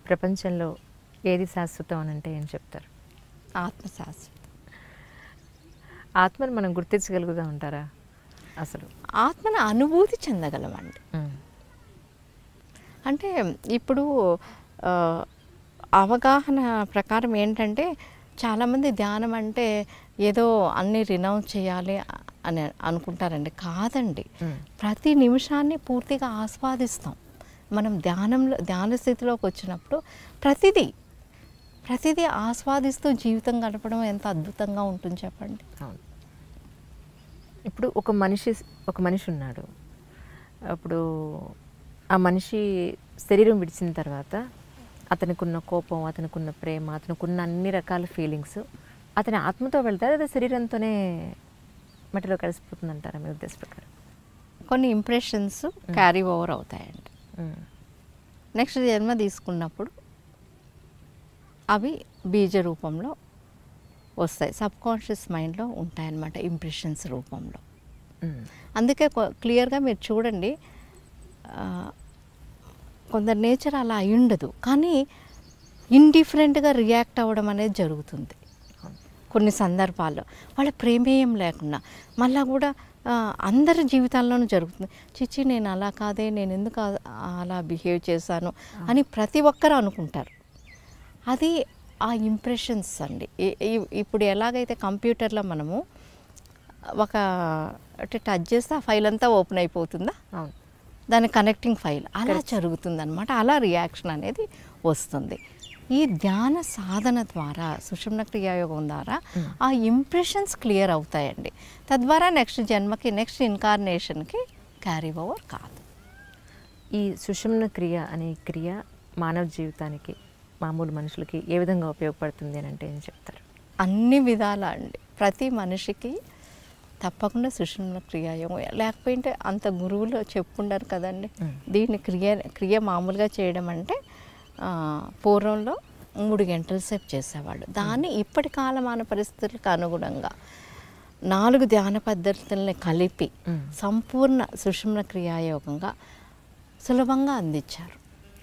ప్రపంచంలో ఏది శాశ్వతం అని అంటే ఏం చెప్తారు ఆత్మశాస్త్రం ఆత్మను మనం గుర్తించగలుగుతూ ఉంటారా అసలు ఆత్మను అనుభూతి చెందగలమండి అంటే ఇప్పుడు ఆ, అవగాహన ప్రకారం ఏంటంటే చాలామంది ధ్యానం అంటే ఏదో అన్ని రినౌన్స్ చేయాలి అని అనుకుంటారండి కాదండి మ్మ్. ప్రతి నిమిషాన్ని పూర్తిగా ఆస్వాదిస్తాం మనం ధ్యానంలో ధ్యాన స్థితిలోకి వచ్చినప్పుడు ప్రతిదీ ప్రతిదీ ఆస్వాదిస్తూ జీవితం గడపడం ఎంత అద్భుతంగా ఉంటుంది చెప్పండి అవును ఇప్పుడు ఒక మనిషి ఒక మనిషి ఉన్నాడు అప్పుడు ఆ మనిషి శరీరం విడిచిన తర్వాత అతనికి ఉన్న కోపం అతనికి ఉన్న ప్రేమ అతనికి ఉన్న అన్ని రకాల ఫీలింగ్స్ అతని ఆత్మతో వెళ్తారు అదే శరీరంతోనే మట్టిలో కలిసిపోతుంది అంటారా మీ ఉద్దేశ ప్రకారం కొన్ని ఇంప్రెషన్స్ క్యారీ ఓవర్ అవుతాయండి ఉమ్. నెక్స్ట్ జన్మ తీసుకున్నప్పుడు అవి బీజ రూపంలో వస్తాయి సబ్ కాన్షియస్ మైండ్లో ఉంటాయన్నమాట ఇంప్రెషన్స్ రూపంలో ఉమ్. అందుకే క్లియర్గా మీరు చూడండి ఆ, కొందరు నేచర్ అలా అయి ఉండదు కానీ ఇండిఫరెంట్గా రియాక్ట్ అవ్వడం అనేది జరుగుతుంది అవును. కొన్ని సందర్భాల్లో వాళ్ళ ప్రేమేయం లేకుండా మళ్ళా కూడా ఆ, అందరి జీవితాల్లోనూ జరుగుతుంది చిచ్చి నేను అలా కాదే నేను ఎందుకు ఆ- అలా బిహేవ్ చేశాను అని ప్రతి ఒక్కరు అనుకుంటారు అది ఆ ఇంప్రెషన్స్ అండి ఈ- ఈ- ఇప్పుడు ఎలాగైతే కంప్యూటర్లో మనము ఒక అంటే టచ్ చేస్తే ఆ ఫైల్ అంతా ఓపెన్ అయిపోతుందా అవును దాని కనెక్టింగ్ ఫైల్ అలా జరుగుతుంది అనమాట అలా రియాక్షన్ అనేది వస్తుంది ఈ ధ్యాన సాధన ద్వారా సుషుమ్న క్రియాయోగం ద్వారా ఆ ఇంప్రెషన్స్ క్లియర్ అవుతాయండి తద్వారా నెక్స్ట్ జన్మకి నెక్స్ట్ ఇన్కార్నేషన్కి క్యారీ ఓవర్ కాదు ఈ సుషుమ్న క్రియ అనే క్రియ మానవ జీవితానికి మామూలు మనుషులకి ఏ విధంగా ఉపయోగపడుతుంది అని అంటే ఏం చెప్తారు అన్ని విధాల అండి ప్రతి మనిషికి తప్పకుండా సుషుమ్న క్రియాయోగం లేకపోతే అంత గురువులు చెప్పుండారు కదండి మ్మ్. దీన్ని క్రియ క్రియ మామూలుగా చేయడం అంటే ఆ, పూర్వంలో మూడు గంటల సేపు చేసేవాళ్ళు దాన్ని ఇప్పటి కాలమాన పరిస్థితులకు అనుగుణంగా నాలుగు ధ్యాన పద్ధతుల్ని కలిపి మ్మ్. సంపూర్ణ సుషుమ్న క్రియాయోగంగా సులభంగా అందించారు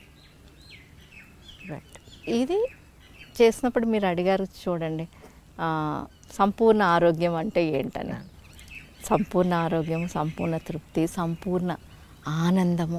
రైట్ ఇది చేసినప్పుడు మీరు అడిగారు చూడండి ఆ, సంపూర్ణ ఆరోగ్యం అంటే ఏంటని సంపూర్ణ ఆరోగ్యం సంపూర్ణ తృప్తి సంపూర్ణ ఆనందము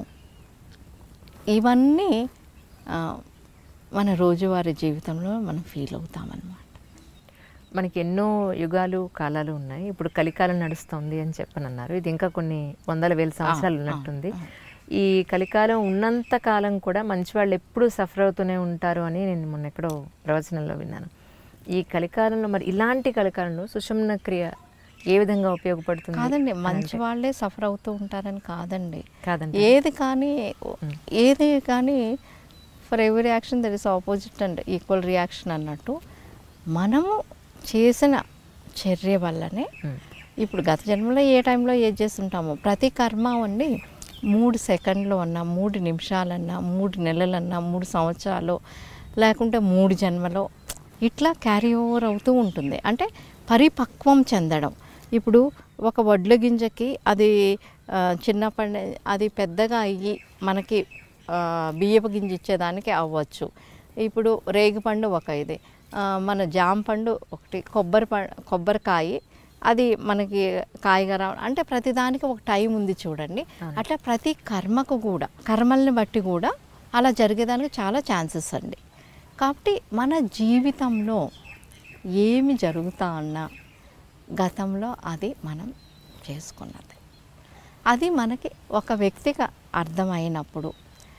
ఇవన్నీ ఆ, మన రోజువారీ జీవితంలో మనం ఫీల్ అవుతామన్నమాట మనకి ఎన్నో యుగాలు కాలాలు ఉన్నాయి ఇప్పుడు కలికాలం నడుస్తుంది అని చెప్పనన్నారు ఇది ఇంకా కొన్ని వందల వేల సంవత్సరాలు ఆ, ఉన్నట్టుంది ఆ. ఈ కలికాలం ఉన్నంత కాలం కూడా మంచి వాళ్ళు ఎప్పుడూ సఫర్ అవుతూనే ఉంటారు అని నేను మొన్న ఎక్కడో ప్రవచనంలో విన్నాను ఈ కలికాలంలో మరి ఇలాంటి కలికాలంలో సుషుమ్న క్రియ ఏ విధంగా ఉపయోగపడుతుంది కాదండి అని మంచి అంటే- వాళ్ళే సఫర్ అవుతూ ఉంటారని కాదండి కాదండి ఏది కానీ ఏది కానీ for every action there is opposite and equal reaction అన్నట్టు మనము చేసిన చర్య వల్లనే ఉమ్. ఇప్పుడు గత జన్మలో ఏ టైంలో ఏది చేస్తుంటామో ప్రతి కర్మ అండి మూడు సెకండ్లు అన్నా మూడు నిమిషాలన్నా మూడు నెలలన్నా మూడు సంవత్సరాలు లేకుంటే మూడు జన్మలో ఇట్లా క్యారీ ఓవర్ అవుతూ ఉంటుంది అంటే పరిపక్వం చెందడం ఇప్పుడు ఒక వడ్ల గింజకి అది ఆ, చిన్నప్పటి అది పెద్దగా అయ్యి మనకి ఆ, బియ్యపు గింజ ఇచ్చేదానికి అవ్వచ్చు ఇప్పుడు రేగిపండు ఒక ఇది ఆ, మన జామ పండు ఒకటి కొబ్బరి ప కొబ్బరికాయ అది మనకి కాయగా రావడం అంటే ప్రతిదానికి ఒక టైం ఉంది చూడండి అట్లా ప్రతి కర్మకు కూడా కర్మల్ని బట్టి కూడా అలా జరిగేదానికి చాలా ఛాన్సెస్ అండి కాబట్టి మన జీవితంలో ఏమి జరుగుతా అన్నా గతంలో అది మనం చేసుకున్నది అది మనకి ఒక వ్యక్తిగా అర్థమైనప్పుడు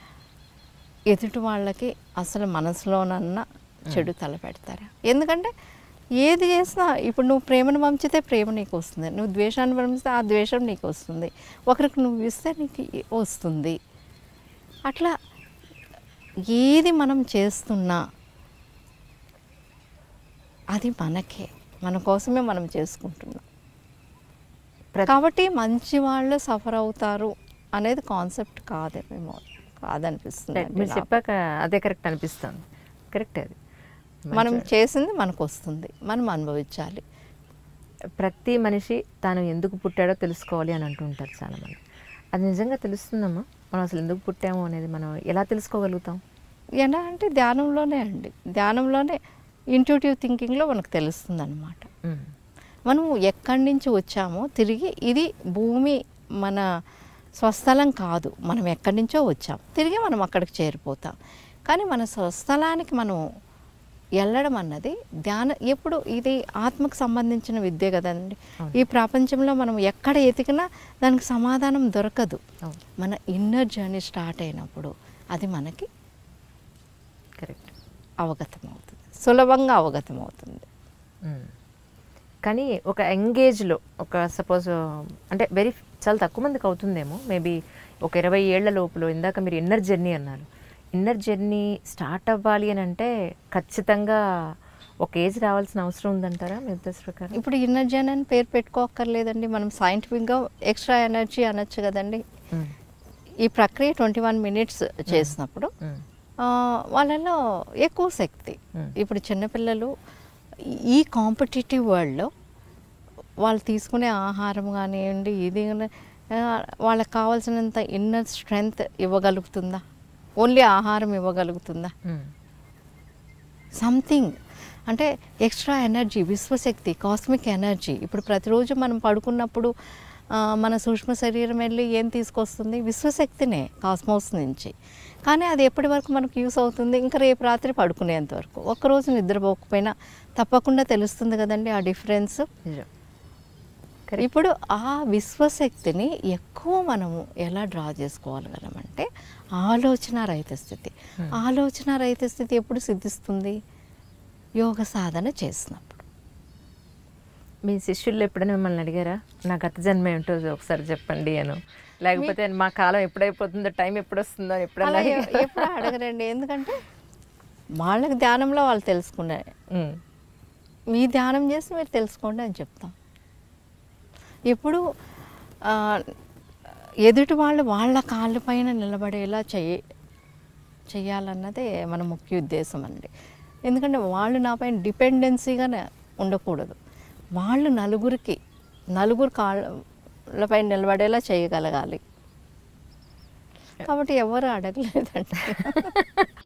ఎదుటి వాళ్ళకి అసలు మనసులోనన్నా చెడు తలపెడతారా ఎందుకంటే ఏది చేసినా ఇప్పుడు నువ్వు ప్రేమను పంచితే ప్రేమ నీకు వస్తుంది నువ్వు ద్వేషాన్ని పంపిస్తే ఆ ద్వేషం నీకు వస్తుంది ఒకరికి నువ్వు ఇస్తే నీకు ఇ- వస్తుంది అట్లా ఏది మనం చేస్తున్నా అది మనకే మన కోసమే మనం చేసుకుంటున్నాం ప్రతి- కాబట్టి మంచి వాళ్ళు సఫర్ అవుతారు అనేది కాన్సెప్ట్ కాదేమో కాదనిపిస్తుంది రైట్. మీరు చెప్పాక అదే కరెక్ట్ అనిపిస్తుంది కరెక్ట్ అది మనం చేసింది మనకు వస్తుంది మనం అనుభవించాలి ప్రతి మనిషి తాను ఎందుకు పుట్టాడో తెలుసుకోవాలి అని అంటుంటారు చాలామంది అది నిజంగా తెలుస్తుందమ్మా మనం అసలు ఎందుకు పుట్టాము అనేది మనం ఎలా తెలుసుకోగలుగుతాం ఎలా అంటే ధ్యానంలోనే అండి ధ్యానంలోనే ఇంట్యూటివ్ థింకింగ్లో మనకు తెలుస్తుంది అనమాట మ్మ్. మనం ఎక్కడి నుంచి వచ్చామో తిరిగి ఇది భూమి మన స్వస్థలం కాదు మనం ఎక్కడి నుంచో వచ్చాం తిరిగి మనం అక్కడికి చేరిపోతాం కానీ మన స్వస్థలానికి మనం వెళ్ళడం అన్నది ధ్యాన ఎప్పుడు ఇది ఆత్మకు సంబంధించిన విద్య కదండి అవును. ఈ ప్రపంచంలో మనం ఎక్కడ ఎతికినా దానికి సమాధానం దొరకదు అవును మన ఇన్నర్ జర్నీ స్టార్ట్ అయినప్పుడు అది మనకి కరెక్ట్ అవగతం అవుతుంది సులభంగా అవగతం అవుతుంది మ్మ్. కానీ ఒక ఎంగేజ్లో ఒక సపోజ్ అంటే వెరీ చాలా తక్కువ మందికి అవుతుందేమో మేబీ ఒక ఇరవై ఏళ్ల లోపల ఇందాక మీరు ఇన్నర్ జర్నీ అన్నారు ఇన్నర్ జర్నీ స్టార్ట్ అవ్వాలి అని అంటే ఖచ్చితంగా ఒక ఏజ్ రావాల్సిన అవసరం ఉందంటారా మీ ఉద్దేశ ప్రకారం ఇప్పుడు ఇన్నర్ జర్నీ అని పేరు పెట్టుకోక్కర్లేదండి మనం సైంటిఫిక్గా ఎక్స్ట్రా ఎనర్జీ అనొచ్చు కదండి మ్మ్. ఈ ప్రక్రియ ట్వంటీ వన్ మినిట్స్ చేసినప్పుడు మ్మ్. ఆ, వాళ్ళలో ఎక్కువ శక్తి Hmm. ఇప్పుడు చిన్నపిల్లలు ఈ కాంపిటేటివ్ వరల్డ్లో వాళ్ళు తీసుకునే ఆహారం కానివ్వండి ఇది కానీ, ఆ, వాళ్ళకి కావాల్సినంత ఇన్నర్ స్ట్రెంగ్త్ ఇవ్వగలుగుతుందా ఓన్లీ ఆహారం ఇవ్వగలుగుతుందా మ్మ్. సంథింగ్ అంటే ఎక్స్ట్రా ఎనర్జీ విశ్వశక్తి కాస్మిక్ ఎనర్జీ ఇప్పుడు ప్రతిరోజు మనం పడుకున్నప్పుడు ఆ, మన సూక్ష్మ శరీరం వెళ్ళి ఏం తీసుకొస్తుంది విశ్వశక్తినే కాస్మోస్ నుంచి కానీ అది ఎప్పటి వరకు మనకు యూస్ అవుతుంది ఇంకా రేపు రాత్రి పడుకునేంత వరకు ఒక్కరోజు నిద్రపోకపోయినా తప్పకుండా తెలుస్తుంది కదండి ఆ డిఫరెన్స్ నిజం Correct. ఇప్పుడు ఆ విశ్వశక్తిని ఎక్కువ మనము ఎలా డ్రా చేసుకోగలగలమంటే ఆలోచన రహిత స్థితి Hmm. ఆలోచన రహిత స్థితి ఎప్పుడు సిద్ధిస్తుంది యోగ సాధన చేసినప్పుడు మీ శిష్యులు ఎప్పుడైనా మిమ్మల్ని అడిగారా నా గత జన్మ ఏమిటో ఒకసారి చెప్పండి అను లేకపోతే మా కాలం ఎప్పుడైపోతుందో టైం ఎప్పుడు వస్తుందో అని ఎప్పుడన్నా అలా ఎ- అడిగారా? ఎప్పుడు అడగరండి ఎందుకంటే వాళ్ళకి ధ్యానంలో వాళ్ళు తెలుసుకున్నారు మ్మ్. మీ ధ్యానం చేసి మీరు తెలుసుకోండి అని చెప్తాం ఇప్పుడు ఆ, ఎదుటి వాళ్ళు వాళ్ళ కాళ్ళ పైన నిలబడేలా చెయ్యి చెయ్యాలన్నదే మన ముఖ్య ఉద్దేశం అండి ఎందుకంటే వాళ్ళు నా పైన డిపెండెన్సీగా ఉండకూడదు వాళ్ళు నలుగురికి నలుగురు కాళ్ళపై నిలబడేలా చేయగలగాలి కాబట్టి ఎవరు అడగలేదండి